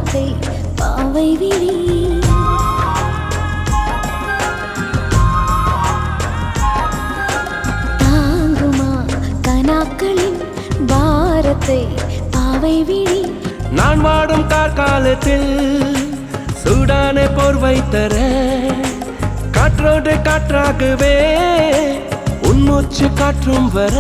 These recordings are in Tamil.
பாரத்தை பாவை விழி தாங்குமா கனாக்களின் பாரத்தை பாவை விழி நான் வாடும் கார்காலத்தில் சூடான போர்வை தர காற்றோடு காற்றாகவே உன்மூச்சு காற்றும் வர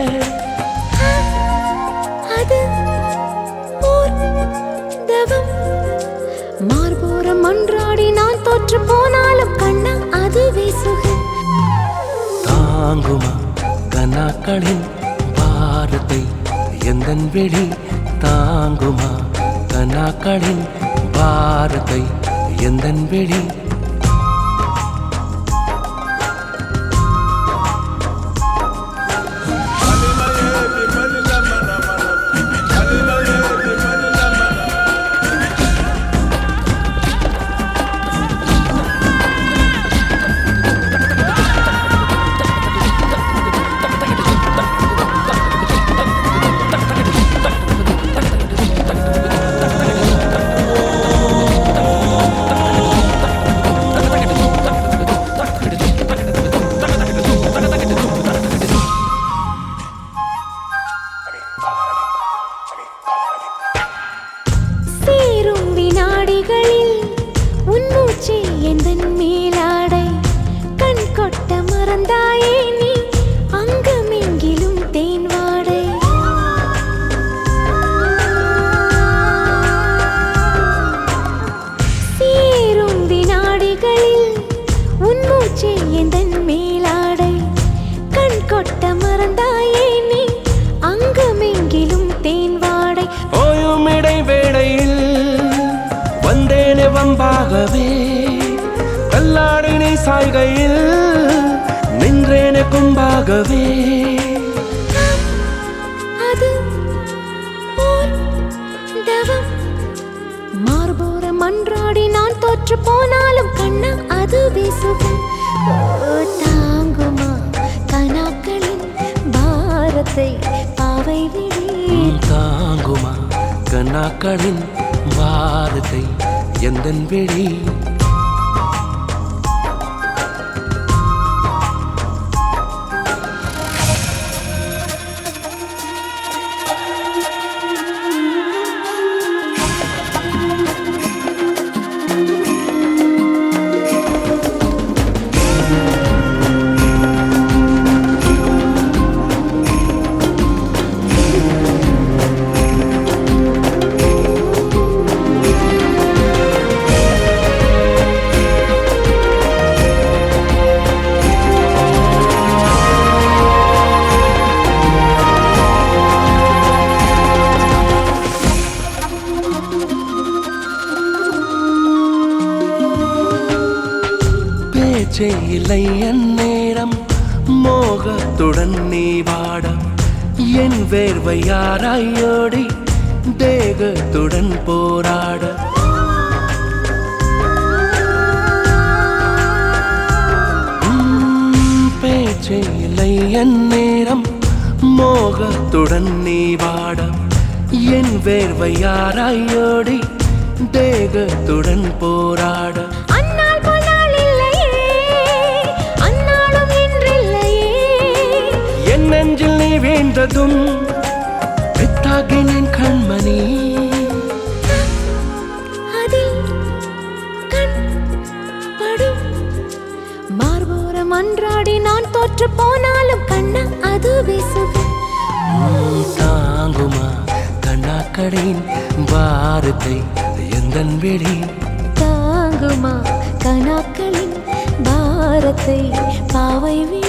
அது ஓர் தவம் மார்போரம் மன்றாடி நான் தோற்று போனாலும் கண்ணா அதுவே சுகம் தாங்குமா கனாக்களின் பாரத்தை எந்தன் விழி தாங்குமா கனாக்களின் பாரத்தை எந்தன் விழி சேரும் வினாடிகளில் உன் மூச்சே எந்தன் மேலாடை கண் கொட்ட மறந்தாயே நீ அங்கமெங்கிலும் தேன் வாடை சேரும் வினாடிகளில் உன் மூச்சே எந்தன் மேலாடை கண் கொட்ட மறந்தாயே நீ அங்கமெங்கிலும் தேன் வாடை ஓயும் இடைவேளையில் வந்தேனே வம்பாகவே கல்லாடினை சாய்கையில் நின்றேனே கும்பாகவே அது ஓர் தவம் மார்போரம் மன்றாடி நான் தோற்று போனாலும் கண்ணா அதுவே சுகம் ஓ, தாங்குமா கனாக்களின் பாரத்தை பாவை விழி தாங்குமா கண்ணாக்களின் பாரத்தை எந்தன் விழி பேச்சே இல்லை என் நேரம் மோகத்துடன் நீ வாட என் வேர்வை யாராயோடி தேகத்துடன் போராட உம், பேச்சே இல்லை என் நேரம் மோகத்துடன் நீ வாட என் வேர்வை யாராயோடி தேகத்துடன் போராட அந்நாள் போனால் இல்லையே அந்நாளும் இன்றில்லையே என் நெஞ்சில் நீ வீழ்ந்ததும் பெத்தாகினேன் கண்மணி அதில் கண் படும் மார்போரம் அன்றாடி நான் தோற்று போனாலும் கண்ணா அதுவே சுகம் தாங்குமா கண்ணாக்கடின் பாரத்தை எந்தன் விழி தாங்குமா கனாக்களின் பாரத்தை பாவை விழி